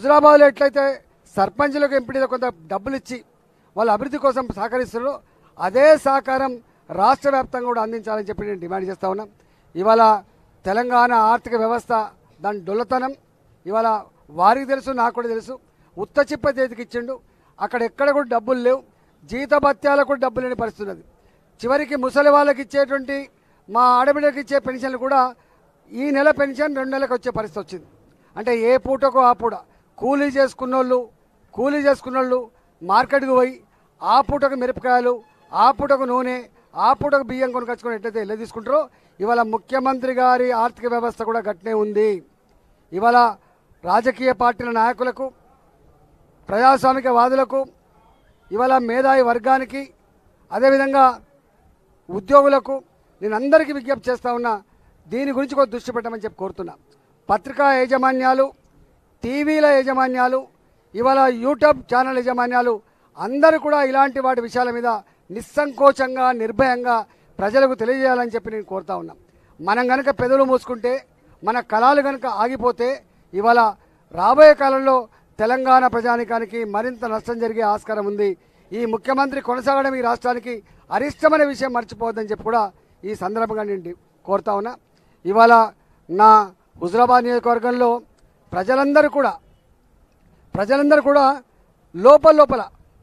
హుజరాబాద్లో ఎట్లయితే సర్పంచులకు ఎంపీలకు కొంత డబ్బులు ఇచ్చి వాళ్ళ అభివృద్ధి కోసం సహకరిస్తున్నారో అదే సహకారం రాష్ట్ర వ్యాప్తంగా కూడా అందించాలని చెప్పి నేను డిమాండ్ చేస్తా ఉన్నాం ఇవాళ తెలంగాణ ఆర్థిక వ్యవస్థ దాని డొల్లతనం ఇవాళ వారికి తెలుసు నాకు కూడా తెలుసు ఉత్త చిప్ప చేతికి ఇచ్చిండు అక్కడ ఎక్కడ కూడా డబ్బులు లేవు జీతభత్యాలకు కూడా డబ్బులు లేని పరిస్థితి ఉన్నది చివరికి ముసలి వాళ్ళకి ఇచ్చేటువంటి మా ఆడబిడ్డకి ఇచ్చే పెన్షన్లు కూడా ఈ నెల పెన్షన్ రెండు నెలలకు వచ్చే పరిస్థితి వచ్చింది అంటే ఏ పూటకు ఆ పూట కూలీ చేసుకున్నోళ్ళు కూలీ చేసుకున్నోళ్ళు మార్కెట్కి పోయి ఆ పూటకు మిరపకాయలు ఆ పూటకు నూనె ఆ పూటకు బియ్యం కొనుకొచ్చుకొని ఎట్లయితే ఎల్ల తీసుకుంటారో ఇవాళ ముఖ్యమంత్రి గారి ఆర్థిక వ్యవస్థ కూడా గట్నే ఉంది ఇవాళ రాజకీయ పార్టీల నాయకులకు ప్రజాస్వామిక వాదులకు ఇవాళ మేధావి వర్గానికి అదేవిధంగా ఉద్యోగులకు నేను అందరికీ విజ్ఞప్తి చేస్తా ఉన్నా దీని గురించి కొంచెం దృష్టి పెట్టమని చెప్పి కోరుతున్నా పత్రికా యాజమాన్యాలు టీవీల యాజమాన్యాలు ఇవాళ యూట్యూబ్ ఛానల్ యాజమాన్యాలు అందరూ కూడా ఇలాంటి వాటి విషయాల మీద నిస్సంకోచంగా నిర్భయంగా ప్రజలకు తెలియజేయాలని చెప్పి నేను కోరుతా ఉన్నా మనం గనక పెదవులు మూసుకుంటే మన కళలు గనక ఆగిపోతే ఇవాళ రాబోయే కాలంలో తెలంగాణ ప్రజానికానికి మరింత నష్టం జరిగే ఆస్కారం ఉంది ఈ ముఖ్యమంత్రి కొనసాగడం ఈ రాష్ట్రానికి అరిష్టమైన విషయం మర్చిపోవద్దని చెప్పి కూడా ఈ సందర్భంగా నేను డి- కోరుతా ఉన్నా ఇవాళ నా హుజరాబాద్ నియోజకవర్గంలో ప్రజలందరూ కూడా ప్రజలందరూ కూడా లోపల లోపల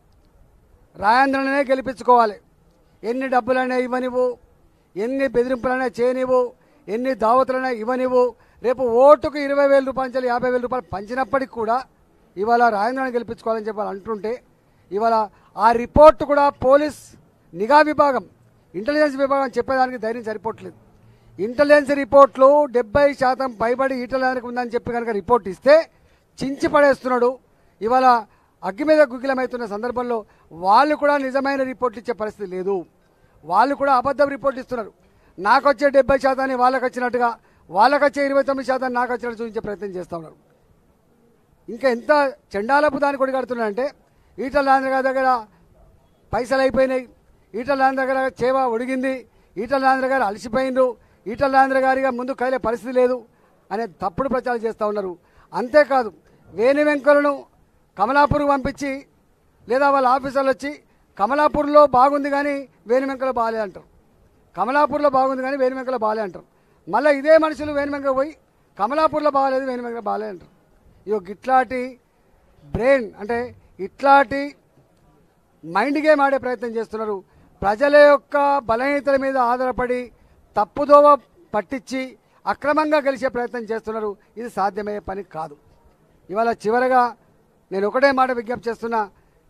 రాయంద్రనే గెలిపించుకోవాలి ఎన్ని డబ్బులైనా ఇవ్వనివ్వు ఎన్ని బెదిరింపులైనా చేయనివ్వు ఎన్ని దావతులైనా ఇవ్వనివ్వు రేపు ఓటుకు ఇరవై వేల రూపాయల నుంచి యాభై వేల రూపాయలు పంచినప్పటికి కూడా ఇవాళ రాయంద్రాన్ని గెలిపించుకోవాలని చెప్పి వాళ్ళు అంటుంటే ఇవాళ ఆ రిపోర్ట్ కూడా పోలీస్ నిఘా విభాగం ఇంటెలిజెన్స్ విభాగం చెప్పేదానికి ధైర్యం సరిపోవట్లేదు ఇంటెలిజెన్స్ రిపోర్ట్లు డెబ్బై శాతం పైబడి ఈటలానికి ఉందని చెప్పి కనుక రిపోర్ట్ ఇస్తే చించి పడేస్తున్నాడు ఇవాళ అగ్గి మీద గుగ్గిలమవుతున్న సందర్భంలో వాళ్ళు కూడా నిజమైన రిపోర్ట్లు ఇచ్చే పరిస్థితి లేదు వాళ్ళు కూడా అబద్ధం రిపోర్ట్ ఇస్తున్నారు నాకు వచ్చే డెబ్బై శాతాన్ని వాళ్ళకి వచ్చినట్టుగా వాళ్ళకి వచ్చే ఇరవై తొమ్మిది శాతాన్ని నాకు వచ్చినట్టు చూపించే ప్రయత్నం చేస్తూ ఉన్నారు ఇంకా ఎంత చండాలపు దాన్ని కొడి కడుతున్నారంటే ఈటల రాజేంద్ర గారి దగ్గర పైసలు అయిపోయినాయి ఈటల రాజేంద్ర గారి చేవ ఒడిగింది ఈటల రాజేంద్ర గారు అలసిపోయిండ్రు ఈటల రాజేంద్ర గారిగా ముందు కదిలే పరిస్థితి లేదు అనే తప్పుడు ప్రచారం చేస్తూ ఉన్నారు అంతేకాదు వేణి వెంకలను కమలాపూర్కి పంపించి లేదా వాళ్ళ ఆఫీసర్లు వచ్చి కమలాపూర్లో బాగుంది కానీ వేణి వెంకలో బాగాలే అంటారు కమలాపూర్లో బాగుంది కానీ వేణి వెంకలో బాగాలే అంటారు మళ్ళీ ఇదే మనుషులు వేణి వెంకల పోయి కమలాపూర్లో బాగాలేదు వేణి వెంకల బాగాలే అంటారు ఇగో ఇట్లాంటి బ్రెయిన్ అంటే ఇట్లాంటి మైండ్ గేమ్ ఆడే ప్రయత్నం చేస్తున్నారు ప్రజల యొక్క బలహీనతల మీద ఆధారపడి తప్పుదోవ పట్టించి అక్రమంగా గెలిచే ప్రయత్నం చేస్తున్నారు ఇది సాధ్యమయ్యే పని కాదు ఇవాళ చివరగా నేను ఒకటే మాట విజ్ఞప్తి చేస్తున్నా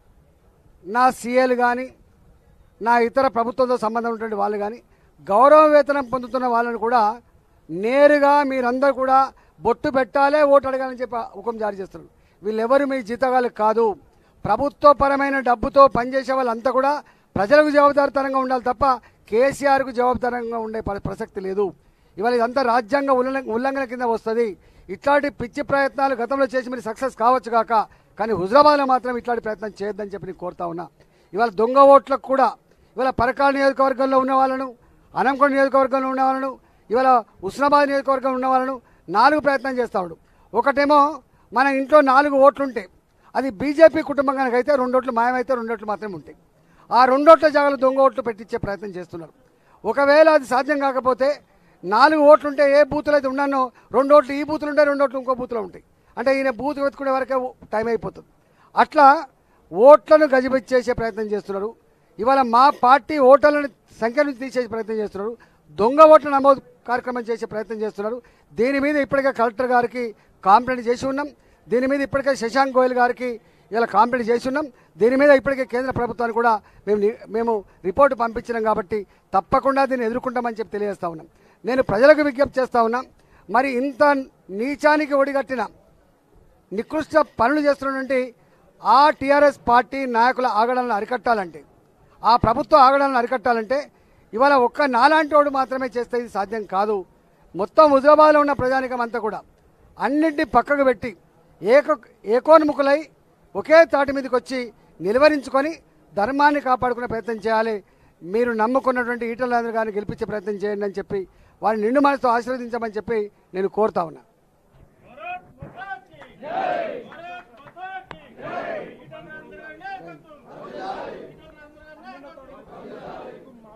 నా సీఏలు కానీ నా ఇతర ప్రభుత్వంతో సంబంధం ఉన్నటువంటి వాళ్ళు కానీ గౌరవ వేతనం పొందుతున్న వాళ్ళని కూడా నేరుగా మీరందరూ కూడా బొట్టు పెట్టాలే ఓటు అడగాలని చెప్పి హుకం జారీ చేస్తున్నారు వీళ్ళెవరు మీ జీతగాలు కాదు ప్రభుత్వపరమైన డబ్బుతో పనిచేసే వాళ్ళంతా కూడా ప్రజలకు జవాబుదారితనంగా ఉండాలి తప్ప కేసీఆర్కు జవాబుదారంగా ఉండే ప్ర- ప్రసక్తి లేదు ఇవాళ ఇదంతా రాజ్యాంగ ఉల్లంఘన ఉల్లంఘన కింద వస్తుంది ఇట్లాంటి పిచ్చి ప్రయత్నాలు గతంలో చేసి మీరు సక్సెస్ కావచ్చు కాక కానీ హుజరాబాద్లో మాత్రం ఇట్లాంటి ప్రయత్నం చేయొద్దని చెప్పి నేను కోరుతా ఉన్నా ఇవాళ దొంగ ఓట్లకు కూడా ఇవాళ పరకాల నియోజకవర్గంలో ఉన్న వాళ్ళను అనంకొండ నియోజకవర్గంలో ఉన్న వాళ్ళను ఇవాళ ఉస్నాబాద్ నియోజకవర్గంలో ఉన్న వాళ్ళను నాలుగు ప్రయత్నం చేస్తా ఉన్నాడు ఒకటేమో మన ఇంట్లో నాలుగు ఓట్లు ఉంటే అది బీజేపీ కుటుంబం కనుక అయితే రెండు ఓట్లు మాయమైతే రెండు ఓట్లు మాత్రమే ఉంటాయి ఆ రెండోట్ల జాగాలు దొంగ ఓట్లు పెట్టించే ప్రయత్నం చేస్తున్నారు ఒకవేళ అది సాధ్యం కాకపోతే నాలుగు ఓట్లు ఉంటే ఏ బూతులు అయితే ఉన్నానో రెండు ఓట్లు ఈ బూతులు ఉంటాయి రెండు ఓట్లు ఇంకో బూతులో ఉంటాయి అంటే ఈయన బూత్ వెతుకునే వరకే టైం అయిపోతుంది అట్లా ఓట్లను గజిబిచ్చేసే ప్రయత్నం చేస్తున్నారు ఇవాళ మా పార్టీ ఓటర్లను సంఖ్య నుంచి తీసేసే ప్రయత్నం చేస్తున్నారు దొంగ ఓట్ల నమోదు కార్యక్రమం చేసే ప్రయత్నం చేస్తున్నారు దీని మీద ఇప్పటికే కలెక్టర్ గారికి కాంప్లైంట్ చేసి ఉన్నాం దీని మీద ఇప్పటికే శశాంక్ గోయల్ గారికి ఇలా కాంప్లైంట్ చేసి ఉన్నాం దీని మీద ఇప్పటికే కేంద్ర ప్రభుత్వానికి కూడా మేము ని- మేము రిపోర్టు పంపించినాం కాబట్టి తప్పకుండా దీన్ని ఎదుర్కొంటామని చెప్పి తెలియజేస్తా ఉన్నాం నేను ప్రజలకు విజ్ఞప్తి చేస్తా ఉన్నా మరి ఇంత నీచానికి ఒడిగట్టిన నికృష్ట పనులు చేస్తున్నటువంటి ఆ టీఆర్ఎస్ పార్టీ నాయకుల ఆగడాలను అరికట్టాలంటే ఆ ప్రభుత్వ ఆగడాలను అరికట్టాలంటే ఇవాళ ఒక్క నాలాంటి వాడు మాత్రమే చేస్తే ఇది సాధ్యం కాదు మొత్తం హుజరాబాద్లో ఉన్న ప్రజానికం అంతా కూడా అన్నింటినీ పక్కకు పెట్టి ఏక ఏకోన్ముఖులై ఒకే తాటి మీదకి వచ్చి నిలువరించుకొని ధర్మాన్ని కాపాడుకునే ప్రయత్నం చేయాలి మీరు నమ్ముకున్నటువంటి ఈటల రాజేంద్ర గారిని గెలిపించే ప్రయత్నం చేయండి అని చెప్పి వారిని నిండు మనసుతో ఆశీర్వదించమని చెప్పి నేను కోరుతా ఉన్నా भारत माता की जय भारत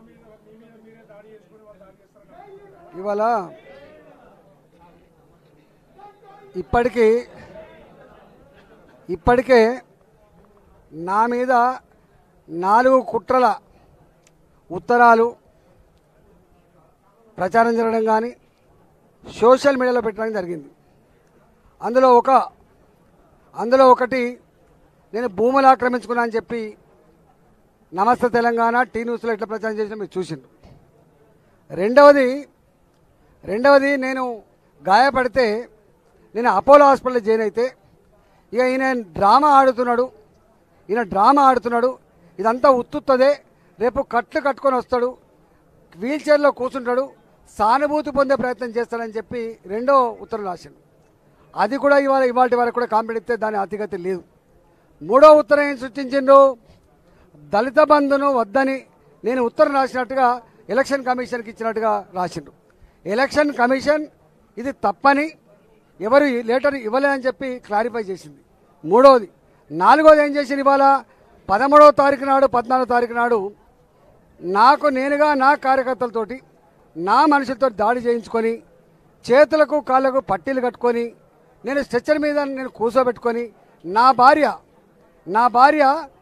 ఇవాళ ఇప్పటికీ ఇప్పటికే నా మీద నాలుగు కుట్రల ఉత్తరాలు ప్రచారం జరగడం కానీ సోషల్ మీడియాలో పెట్టడం జరిగింది అందులో ఒక అందులో ఒకటి నేను భూములు ఆక్రమించుకున్నా అని చెప్పి నమస్తే తెలంగాణ టీ న్యూస్లో ఎట్లా ప్రచారం చేసిన మీరు చూసిండ్రు రెండవది రెండవది నేను గాయపడితే నేను అపోలో హాస్పిటల్ జాయిన్ అయితే ఇక ఈయన డ్రామా ఆడుతున్నాడు ఈయన డ్రామా ఆడుతున్నాడు ఇదంతా ఉత్తుత్తదే రేపు కట్లు కట్టుకొని వస్తాడు వీల్ చైర్లో కూర్చుంటాడు సానుభూతి పొందే ప్రయత్నం చేస్తాడని చెప్పి రెండో ఉత్తరం రాసిండు అది కూడా ఇవాళ ఇవాటి వరకు కూడా కాంప్లీట్ ఇస్తే దాని అతిగతి లేదు మూడో ఉత్తరం ఏం సూచించిండు దళిత బంధును వద్దని నేను ఉత్తరం రాసినట్టుగా ఎలక్షన్ కమిషన్కి ఇచ్చినట్టుగా రాసిండు ఎలక్షన్ కమిషన్ ఇది తప్పని ఎవరు ఈ లెటర్ ఇవ్వలేదని చెప్పి క్లారిఫై చేసింది మూడవది నాలుగోది ఏం చేసింది ఇవాళ పదమూడవ తారీఖు నాడు పద్నాలుగో తారీఖు నాడు నాకు నేనుగా నా కార్యకర్తలతోటి నా మనుషులతో దాడి చేయించుకొని చేతులకు కాళ్ళకు పట్టీలు కట్టుకొని నేను స్ట్రెచ్చర్ మీద నేను కూర్చోబెట్టుకొని నా భార్య నా భార్య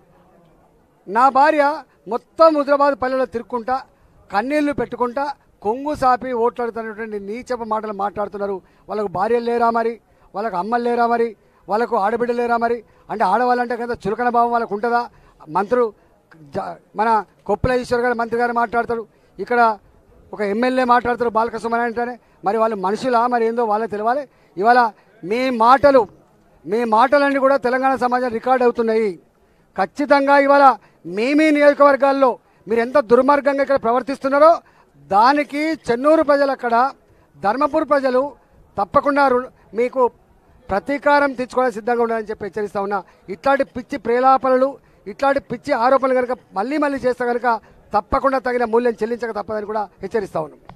నా భార్య మొత్తం హుజరాబాద్ పల్లెలో తిరుక్కుంటా కన్నీళ్లు పెట్టుకుంటా కొంగు సాపి ఓట్లాడుతున్నటువంటి నీచపు మాటలు మాట్లాడుతున్నారు వాళ్ళకు భార్యలు లేరా మరి వాళ్ళకు అమ్మలు లేరా మరి వాళ్ళకు ఆడబిడ్డలు లేరా మరి అంటే ఆడవాళ్ళంటే కదా చులకన భావం వాళ్ళకు ఉంటుందా మంత్రులు జ- మన కొప్పుల ఈశ్వర్ గారు మంత్రి గారు మాట్లాడతాడు ఇక్కడ ఒక ఎమ్మెల్యే మాట్లాడతారు బాలక సుమన్ అంటేనే మరి వాళ్ళు మనుషులా మరి ఏందో వాళ్ళకి తెలియాలి ఇవాళ మీ మాటలు మీ మాటలన్నీ కూడా తెలంగాణ సమాజం రికార్డ్ అవుతున్నాయి ఖచ్చితంగా ఇవాళ మీ మీ నియోజకవర్గాల్లో మీరు ఎంత దుర్మార్గంగా ఇక్కడ ప్రవర్తిస్తున్నారో దానికి చెన్నూరు ప్రజలు అక్కడ ధర్మపూర్ ప్రజలు తప్పకుండా రు- మీకు ప్రతీకారం తెచ్చుకోవడానికి సిద్ధంగా ఉండాలని చెప్పి హెచ్చరిస్తా ఉన్నా ఇట్లాంటి పిచ్చి ప్రేలాపనలు ఇట్లాంటి పిచ్చి ఆరోపణలు కనుక మళ్ళీ మళ్ళీ చేస్తే కనుక తప్పకుండా తగిన మూల్యం చెల్లించక తప్పదని కూడా హెచ్చరిస్తా ఉన్నాం